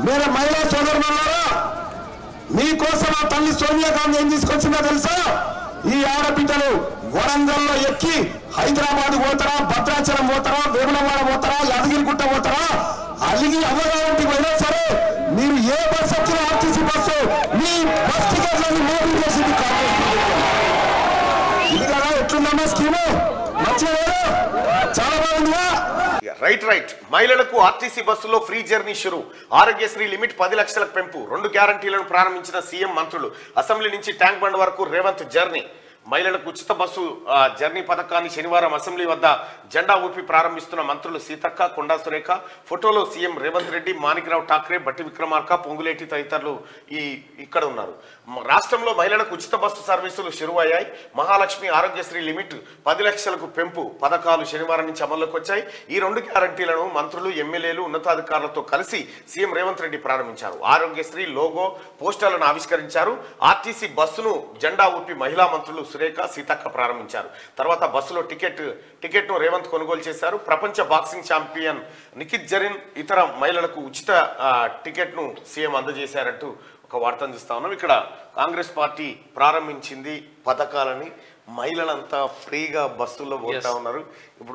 మీరు మహిళా సోదరులారా మీకోసం ఆ తల్లి సోనియా గాంధీ ఏం తీసుకొచ్చిందో తెలుసా ఈ ఆడబిడ్డలు వరంగల్లో ఎక్కి హైదరాబాద్ పోతారా భద్రాచలం పోతారా వేములవాడ పోతారా యాదగిరిగుట్ట పోతారా అలిగి అవ్వగారింటికి పోయినా సరే మీరు ఏ బస్ ఎక్కిన ఆర్టీసీ బస్సు మీ బస్ టికెట్లను మోడీ చేసింది కాంగ్రెస్ ప్రభుత్వం. ఇది కదా ఎట్లుందమ్మా స్కీము మంచిగా లేదు? చాలా బాగుందిగా రైట్ రైట్ మహిళలకు ఆర్టీసీ బస్సులో ఫ్రీ జర్నీ షురు ఆరోగ్యశ్రీ లిమిట్ పది లక్షలకు పెంపు రెండు గ్యారంటీలను ప్రారంభించిన సీఎం మంత్రులు అసెంబ్లీ నుంచి ట్యాంక్ బండ్ వరకు రేవంత్ జర్నీ మహిళలకు ఉచిత బస్సు ఆ, జర్నీ పథకాన్ని శనివారం అసెంబ్లీ వద్ద జెండా ఊపి ప్రారంభిస్తున్న మంత్రులు సీతక్క కొండా సురేఖ ఫోటోలో సీఎం రేవంత్ రెడ్డి మాణిక్రావు ఠాక్రే బట్టి విక్రమార్క పొంగులేటి తదితరులు ఈ ఇక్కడ ఉన్నారు మ- రాష్ట్రంలో మహిళలకు ఉచిత బస్సు సర్వీసులు షురువయ్యాయి మహాలక్ష్మి ఆరోగ్యశ్రీ లిమిట్ పది లక్షలకు పెంపు పథకాలు శనివారం నుంచి అమల్లోకి వచ్చాయి ఈ రెండు గ్యారంటీలను మంత్రులు ఎమ్మెల్యేలు ఉన్నతాధికారులతో కలిసి సీఎం రేవంత్ రెడ్డి ప్రారంభించారు ఆరోగ్యశ్రీ లోగో పోస్టర్లను ఆవిష్కరించారు ఆర్టీసీ బస్సును జెండా ఊపి మహిళా మంత్రులు సురేఖ సీతక్క ప్రారంభించారు తర్వాత బస్సులో టికెట్ టికెట్ ను రేవంత్ కొనుగోలు చేశారు ప్రపంచ బాక్సింగ్ ఛాంపియన్ నిఖిత్ జరీన్ ఇతర మహిళలకు ఉచిత ఆ, టికెట్ ను సీఎం అందజేశారంటూ ఒక వార్తను చూస్తా ఉన్నాం ఇక్కడ కాంగ్రెస్ పార్టీ ప్రారంభించింది పథకాలని మహిళలంతా ఫ్రీగా బస్సుల్లో పోతా ఉన్నారు ఇప్పుడు